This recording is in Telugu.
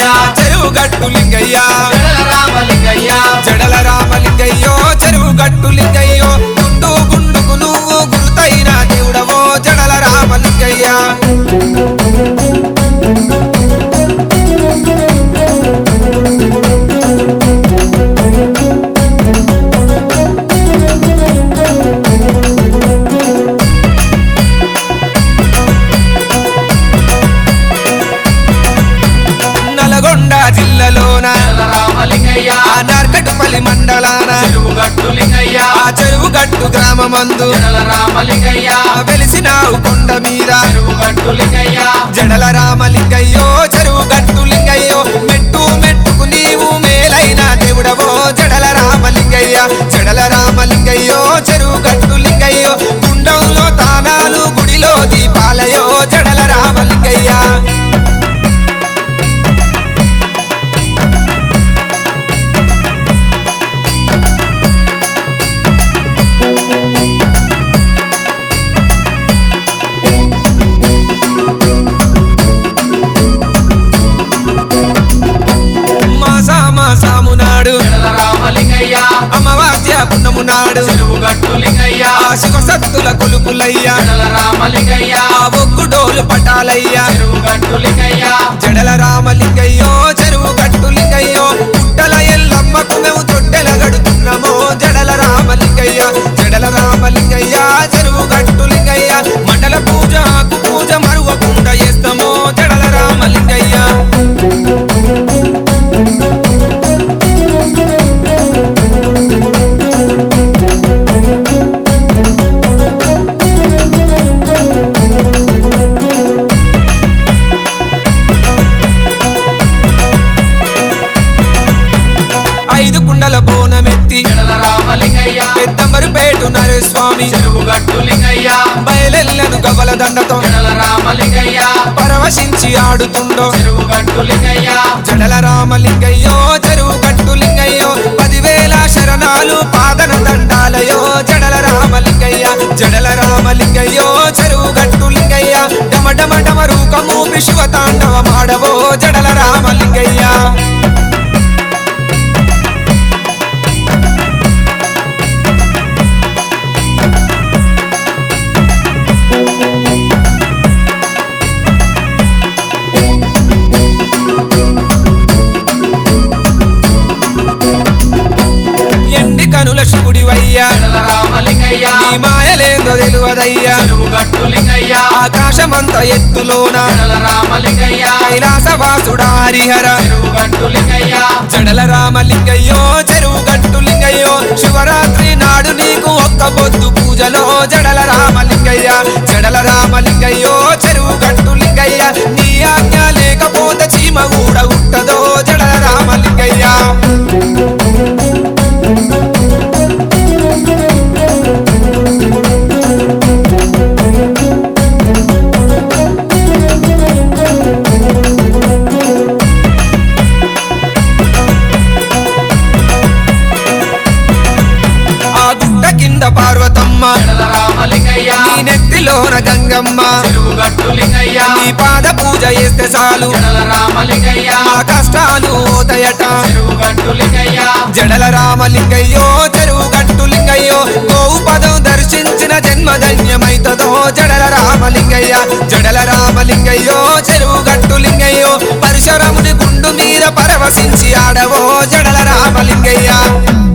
రామలింగయ్య చెరువు గట్టు లింగయ్య జడల రామలింగయ్య జడల రామలింగయ్యో చెరువు గట్టు లింగయ్యో గుండు గుండుకు నువ్వు గురుతైన దేవుడవో జడల రామలింగయ్య నల్గొండ జిల్లాలోన జడల రామలింగయ్య ఆ నార్కటుపల్లి మండలాన చెరువు గట్టు లింగయ్య ఆ చెరువు గట్టు గ్రామమందు జడల రామలింగయ్య ఆ వెలిసినావు కొండ మీద చెరువు గట్టు లింగయ్య జడల రామలింగయ్యో చెరువు గట్టు లింగయ్యో మెట్టు మెట్టుకు నీవు మేలైన దేవుడవో జడల రామలింగయ్య జడల రామలింగయ్యో చెరువు గట్టు లింగయ్యో గుండంలో తానాలు గుడిలో దీపాలయో జడల రామలింగయ్య మాసా మాసాము నాడు జడల రామలింగయ్య అమావాస్య పున్నము నాడు చెరువు గట్టు లింగయ్య ఆ శివ సత్తుల కొలుపులయ్యా జడల రామలింగయ్య ఆ ఒగ్గు డోలు పటాలయ్యా చెరువు గట్టు లింగయ్య జడల రామలింగయ్యో చెరువు గట్టు లింగయ్యో పుట్టల ఎల్లమ్మకు మేము తొట్టెల గడుతున్నామో జడల రామలింగయ్య జడల రామలింగయ్య చెరువు గట్టు లింగయ్య మండల పూజ ఆకు పూజ మరువకుండా చేస్తామో జడల రామలింగయ్య ఐదు కుండల బోనమెత్తి జడల రామలింగయ్య పెద్దమరుపేటు నరస్వామి చెరువు గట్టు లింగయ్య బయలెల్లను గవల దండతో జడల రామలింగయ్య పరవశించి ఆడుతుండో చెరువు గట్టు లింగయ్య జడల రామలింగయ్యో చెరువు గట్టు లింగయ్యో పదివేల శరణాలు పాదన దండాలయో జడల రామలింగయ్య జడల రామలింగయ్యో చెరువు గట్టు లింగయ్య డమ డమ డమ రూకము విశ్వ తాండవ మాడవో జడల రామలింగయ్య ఎండి కనుల శివుడివయ్యా జడల రామలింగయ్య నీ మాయలేందో తెలువదయ్యా చెరువు గట్టు లింగయ్య ఆకాశమంత ఎత్తులోన జడల రామలింగయ్య కైలాసవాసుడా హరిహర చెరువు గట్టు లింగయ్య జడల రామలింగయ్యో చెరువు గట్టు లింగయ్యో శివరాత్రి నాడు నీకు ఒక్క పొద్దు పూజలో జడల రామలింగయ్య జడల రామలింగయ్యో చెరువు గట్టు లింగయ్య నీ ఆజ్ఞ లేకపోతే చీమ కూడా ఉంటదో జడల రామలింగయ్య ఆ గుట్ట కింద పార్వతమ్మ జడల రామలింగయ్య నీ నెత్తిలోన గంగమ్మ చెరువు గట్టు లింగయ్య నీ పాద పూజ చేస్తే చాలు జడల రామలింగయ్య ఆ కష్టాలు పోతాయట చెరువు గట్టు లింగయ్య జడల రామలింగయ్యో చెరువు గట్టు లింగయ్యో గోవు పదం దర్శించిన జన్మధన్యమైతదో జడల రామలింగయ్య జడల రామలింగయ్యో చెరువు గట్టు లింగయ్యో పరశురముని గుండు మీద పరవశించి ఆడవో జడల రామలింగయ్య